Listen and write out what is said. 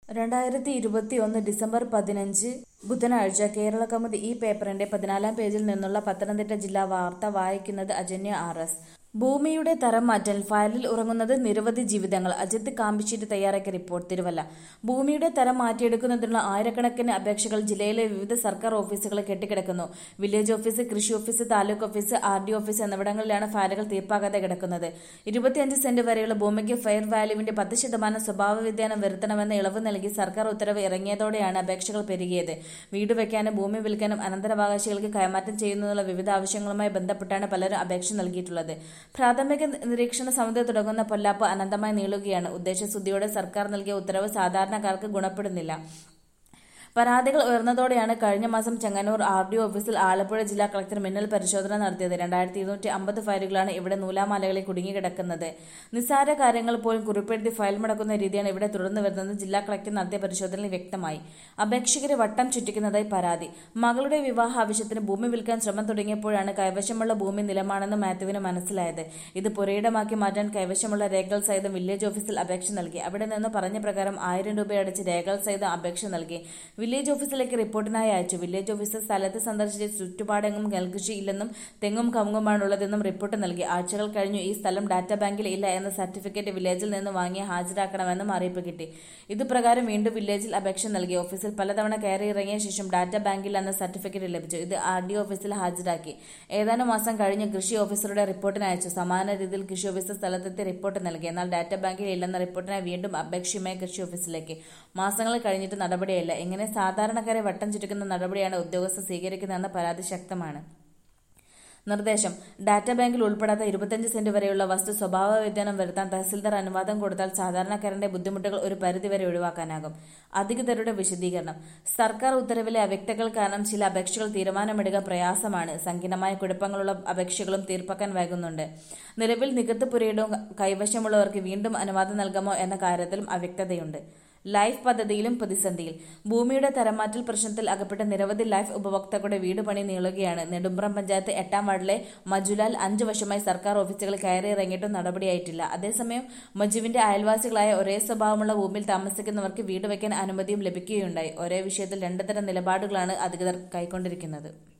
രണ്ടായിരത്തി ഇരുപത്തിയൊന്ന് ഡിസംബർ പതിനഞ്ച് ബുധനാഴ്ച കേരള കൗമുദി ഈ പേപ്പറിന്റെ പതിനാലാം പേജിൽ നിന്നുള്ള പത്തനംതിട്ട ജില്ലാ വാർത്ത വായിക്കുന്നത് അജന്യ ആർ എസ് ഭൂമിയുടെ തരം മാറ്റൽ ഫയലിൽ ഉറങ്ങുന്നത് നിരവധി ജീവിതങ്ങൾ അജിത് കാമ്പിശ്ശേരി തയ്യാറാക്കിയ റിപ്പോർട്ട് തിരുവല്ല ഭൂമിയുടെ തരം മാറ്റിയെടുക്കുന്നതിനുള്ള ആയിരക്കണക്കിന് അപേക്ഷകൾ ജില്ലയിലെ വിവിധ സർക്കാർ ഓഫീസുകളിൽ കെട്ടിക്കിടക്കുന്നു വില്ലേജ് ഓഫീസ് കൃഷി office taluk office R D office എന്നിവിടങ്ങളിലാണ് ഫയലുകൾ തീർപ്പാകാതെ കിടക്കുന്നത് ഇരുപത്തിയഞ്ച് സെന്റ് വരെയുള്ള ഭൂമിക്ക് ഫെയർ വാല്യൂവിന്റെ പത്ത് ശതമാനം സ്വഭാവ വ്യതിയാനം വരുത്തണമെന്ന് ഇളവ് നൽകി സർക്കാർ ഉത്തരവ് ഇറങ്ങിയതോടെയാണ് അപേക്ഷകൾ പെരുകിയത് വീട് വയ്ക്കാനും ഭൂമി വിൽക്കാനും അനന്തരാവകാശികൾക്ക് കൈമാറ്റം ചെയ്യുന്നതിനുള്ള വിവിധ ആവശ്യങ്ങളുമായി ബന്ധപ്പെട്ടാണ് പലരും അപേക്ഷ നൽകിയിട്ടുള്ളത് പ്രാഥമിക നിരീക്ഷണ സമിതി തുടങ്ങുന്ന പൊല്ലാപ്പ് അനന്തമായി നീളുകയാണ് ഉദ്ദേശശുദ്ധിയോടെ സർക്കാർ നൽകിയ ഉത്തരവ് സാധാരണക്കാർക്ക് ഗുണപ്പെടുന്നില്ല പരാതികൾ ഉയർന്നതോടെയാണ് കഴിഞ്ഞ മാസം ചെങ്ങന്നൂർ ആർ ഡി ഓഫീസിൽ ആലപ്പുഴ ജില്ലാ കളക്ടർ മിന്നൽ പരിശോധന നടത്തിയത് രണ്ടായിരത്തി ഇരുന്നൂറ്റി അമ്പത് ഫയലുകളാണ് ഇവിടെ നൂലാമാലകളിൽ കുടുങ്ങിക്കിടക്കുന്നത് നിസ്സാര കാര്യങ്ങൾ പോലും കുറിപ്പെഴുതി ഫയൽ മുടക്കുന്ന രീതിയാണ് ഇവിടെ തുടർന്നു വരുന്നത് ജില്ലാ കളക്ടർ നടത്തിയ പരിശോധനയിൽ വ്യക്തമായി അപേക്ഷകരെ വട്ടം ചുറ്റിക്കുന്നതായി പരാതി മകളുടെ വിവാഹ ആവശ്യത്തിന് ഭൂമി വിൽക്കാൻ ശ്രമം തുടങ്ങിയപ്പോഴാണ് കൈവശമുള്ള ഭൂമി നിലമാണെന്ന് മാത്യുവിന് മനസ്സിലായത് ഇത് പുരയിടമാക്കി മാറ്റാൻ കൈവശമുള്ള രേഖകൾ സഹിതം വില്ലേജ് ഓഫീസിൽ അപേക്ഷ നൽകി അവിടെ നിന്ന് പറഞ്ഞ പ്രകാരം ആയിരം രൂപയടച്ച് രേഖകൾ സഹിതം അപേക്ഷ നൽകി വില്ലേജ് ഓഫീസിലേക്ക് റിപ്പോർട്ടിനായി അയച്ചു വില്ലേജ് ഓഫീസർ സ്ഥലത്ത് സന്ദർശിച്ച് ചുറ്റുപാടെങ്ങും നെൽകൃഷി ഇല്ലെന്നും തെങ്ങും കവുങ്ങുമാണുള്ളതെന്നും റിപ്പോർട്ട് നൽകി ആഴ്ചകൾ കഴിഞ്ഞു ഈ സ്ഥലം ഡാറ്റാ ബാങ്കിൽ ഇല്ല എന്ന സർട്ടിഫിക്കറ്റ് വില്ലേജിൽ നിന്ന് വാങ്ങി ഹാജരാക്കണമെന്നും അറിയിപ്പ് കിട്ടി ഇതുപ്രകാരം വീണ്ടും വില്ലേജിൽ അപേക്ഷ നൽകി ഓഫീസിൽ പലതവണ കയറി ഇറങ്ങിയ ശേഷം ഡാറ്റാ ബാങ്കിൽ എന്ന സർട്ടിഫിക്കറ്റ് ലഭിച്ചു ഇത് ആർ ഡി ഓഫീസിൽ ഹാജരാക്കി ഏതാനും മാസം കഴിഞ്ഞ് കൃഷി ഓഫീസറുടെ റിപ്പോർട്ടിന് അയച്ചു സമാന രീതിയിൽ കൃഷി ഓഫീസർ സ്ഥലത്തെത്തി റിപ്പോർട്ട് നൽകി എന്നാൽ ഡാറ്റാ ബാങ്കിൽ ഇല്ലെന്ന റിപ്പോർട്ടിനായി വീണ്ടും അപേക്ഷയുമായി കൃഷി ഓഫീസിലേക്ക് മാസങ്ങൾ കഴിഞ്ഞിട്ട് നടപടിയില്ല ഇങ്ങനെ സാധാരണക്കാരെ വട്ടം ചുരുക്കുന്ന നടപടിയാണ് ഉദ്യോഗസ്ഥർ സ്വീകരിക്കുന്നതെന്ന പരാതി ശക്തമാണ് നിർദ്ദേശം ഡാറ്റാ ബാങ്കിൽ ഉൾപ്പെടാത്ത ഇരുപത്തിയഞ്ച് സെന്റ് വരെയുള്ള വസ്തു സ്വഭാവ വ്യതിയാനം വരുത്താൻ തഹസിൽദാർ അനുവാദം കൊടുത്താൽ സാധാരണക്കാരന്റെ ബുദ്ധിമുട്ടുകൾ ഒരു പരിധിവരെ ഒഴിവാക്കാനാകും അധികൃതരുടെ വിശദീകരണം സർക്കാർ ഉത്തരവിലെ അവ്യക്തകൾ കാരണം ചില അപേക്ഷകൾ തീരുമാനമെടുക്കാൻ പ്രയാസമാണ് സങ്കീർണമായ കുഴപ്പങ്ങളുള്ള അപേക്ഷകളും തീർപ്പാക്കാൻ വൈകുന്നുണ്ട് നിലവിൽ നികത്ത് പുരയിടവും കൈവശമുള്ളവർക്ക് വീണ്ടും അനുവാദം നൽകാമോ എന്ന കാര്യത്തിലും അവ്യക്തതയുണ്ട് ലൈഫ് പദ്ധതിയിലും പ്രതിസന്ധിയിൽ ഭൂമിയുടെ തരംമാറ്റൽ പ്രശ്നത്തിൽ അകപ്പെട്ട നിരവധി ലൈഫ് ഉപഭോക്താക്കളുടെ വീട് പണി നീളുകയാണ് നെടുമ്പ്രം പഞ്ചായത്ത് എട്ടാം വാർഡിലെ മജുലാൽ അഞ്ചു വർഷമായി സർക്കാർ ഓഫീസുകളിൽ കയറി ഇറങ്ങിയിട്ടും നടപടിയായിട്ടില്ല അതേസമയം മജുവിന്റെ അയൽവാസികളായ ഒരേ സ്വഭാവമുള്ള ഭൂമിയിൽ താമസിക്കുന്നവർക്ക് വീട് വയ്ക്കാൻ അനുമതിയും ലഭിക്കുകയുണ്ടായി ഒരേ വിഷയത്തിൽ രണ്ടു തരം നിലപാടുകളാണ് അധികൃതർ കൈക്കൊണ്ടിരിക്കുന്നത്